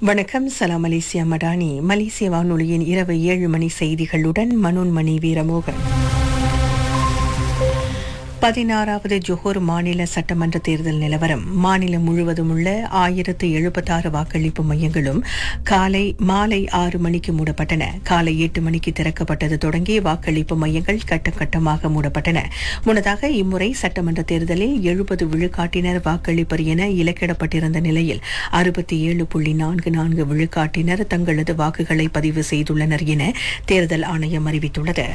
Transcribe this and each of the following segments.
வணக்கம் சலாம் மலேசியா மடானி மலேசிய வானொலியின் இரவு ஏழு மணி செய்திகளுடன் மனோன்மணி வீரமோகன் பதினாறாவது ஜொஹோர் மாநில சட்டமன்ற தேர்தல் நிலவரம் மாநிலம் முழுவதும் உள்ள ஆயிரத்து எழுபத்தாறு வாக்களிப்பு மையங்களும் காலை மாலை ஆறு மணிக்கு மூடப்பட்டன காலை எட்டு மணிக்கு திறக்கப்பட்டது தொடங்கி வாக்களிப்பு மையங்கள் கட்டம் கட்டமாக மூடப்பட்டன முன்னதாக இம்முறை சட்டமன்ற தேர்தலில் எழுபது விழுக்காட்டினர் வாக்களிப்பர் என இலக்கிடப்பட்டிருந்த நிலையில் அறுபத்தி ஏழு புள்ளி நான்கு நான்கு விழுக்காட்டினர் தங்களது வாக்குகளை பதிவு செய்துள்ளனர் என தேர்தல் ஆணையம் அறிவித்துள்ளது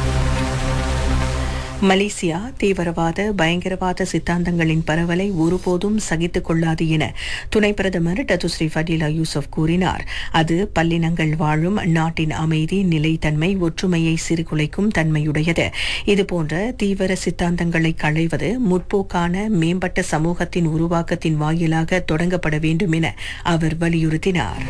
மலேசியா தீவிரவாத பயங்கரவாத சித்தாந்தங்களின் பரவலை ஒருபோதும் சகித்துக் கொள்ளாது என துணை பிரதமர் டத்துஸ்ரீ ஃபடிலா யூசப் கூறினார் அது பல்லினங்கள் வாழும் நாட்டின் அமைதி நிலைத்தன்மை ஒற்றுமையை சீர்குலைக்கும் தன்மையுடையது இதுபோன்ற தீவிர சித்தாந்தங்களை களைவது முற்போக்கான மேம்பட்ட சமூகத்தின் உருவாக்கத்தின் வாயிலாக தொடங்கப்பட வேண்டும் என அவர் வலியுறுத்தினார்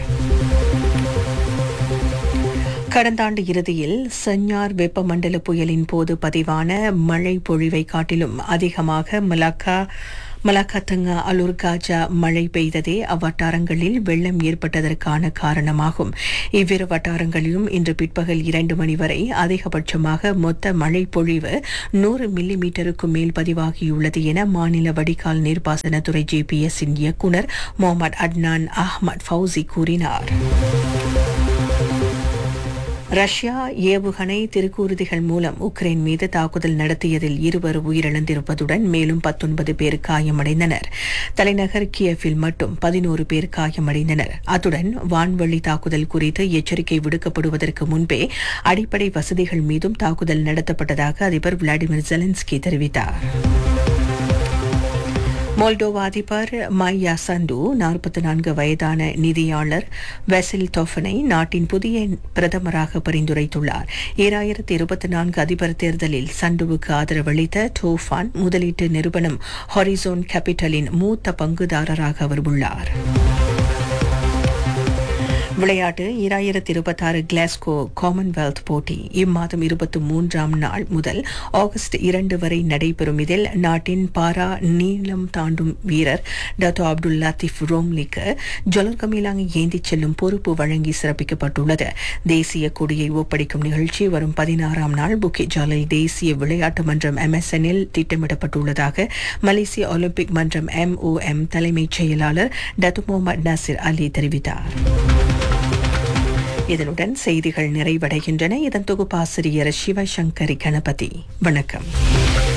கடந்த ஆண்டு இறுதியில் சஞ்ஞார் வெப்பமண்டல புயலின் போது பதிவான மழை பொழிவை காட்டிலும் அதிகமாக மலாக்கா மலாக்கத்தங்கா அலூர் காஜா மழை பெய்ததே அவ்வட்டாரங்களில் வெள்ளம் ஏற்பட்டதற்கான காரணமாகும் இவ்விரு வட்டாரங்களிலும் இன்று பிற்பகல் இரண்டு மணி வரை அதிகபட்சமாக மொத்த மழை பொழிவு நூறு மில்லி மீட்டருக்கும் மேல் பதிவாகியுள்ளது என மாநில வடிகால் நீர்ப்பாசனத்துறை ஜிபிஎஸ்ஸின் இயக்குநர் முகமது அட்னான் அஹ்மத் ஃபவுசி கூறினார் ரஷ்யா ஏவுகணை திருக்கூறுதிகள் மூலம் உக்ரைன் மீது தாக்குதல் நடத்தியதில் இருவர் உயிரிழந்திருப்பதுடன் மேலும் பத்தொன்பது பேர் காயமடைந்தனர் தலைநகர் கியஃபில் மட்டும் பதினோரு பேர் காயமடைந்தனர் அத்துடன் வான்வழி தாக்குதல் குறித்து எச்சரிக்கை விடுக்கப்படுவதற்கு முன்பே அடிப்படை வசதிகள் மீதும் தாக்குதல் நடத்தப்பட்டதாக அதிபர் விளாடிமிர் ஜெலன்ஸ்கி தெரிவித்தார் மோல்டோவா அதிபர் மையா சந்து நாற்பத்தி நான்கு வயதான நிதியாளர் வெசில் டோஃபனை நாட்டின் புதிய பிரதமராக பரிந்துரைத்துள்ளார் ஈராயிரத்தி இருபத்தி நான்கு அதிபர் தேர்தலில் சண்டுவுக்கு ஆதரவளித்த டோஃபான் முதலீட்டு நிறுவனம் ஹாரிசோன் கேபிட்டலின் மூத்த பங்குதாரராக அவர் உள்ளார் விளையாட்டு இராயிரத்தி இருபத்தாறு கிளாஸ்கோ காமன்வெல்த் போட்டி இம்மாதம் இருபத்தி மூன்றாம் நாள் முதல் ஆகஸ்ட் இரண்டு வரை நடைபெறும் இதில் நாட்டின் பாரா நீளம் தாண்டும் வீரர் டாக்டர் அப்துல் லத்தீப் ரோம்லிக்கு ஜொலர்கமிலாங்கை ஏந்திச் செல்லும் பொறுப்பு வழங்கி சிறப்பிக்கப்பட்டுள்ளது தேசிய கொடியை ஒப்படைக்கும் நிகழ்ச்சி வரும் பதினாறாம் நாள் புக்கி ஜாலில் தேசிய விளையாட்டு மன்றம் எம்எஸ்எனில் திட்டமிடப்பட்டுள்ளதாக மலேசிய ஒலிம்பிக் மன்றம் எம்ஓஎம் தலைமைச் செயலாளர் டத்து முகமது நாசிர் அலி தெரிவித்தார் இதனுடன் செய்திகள் நிறைவடைகின்றன இதன் தொகுப்பாசிரியர் சிவசங்கரி கணபதி வணக்கம்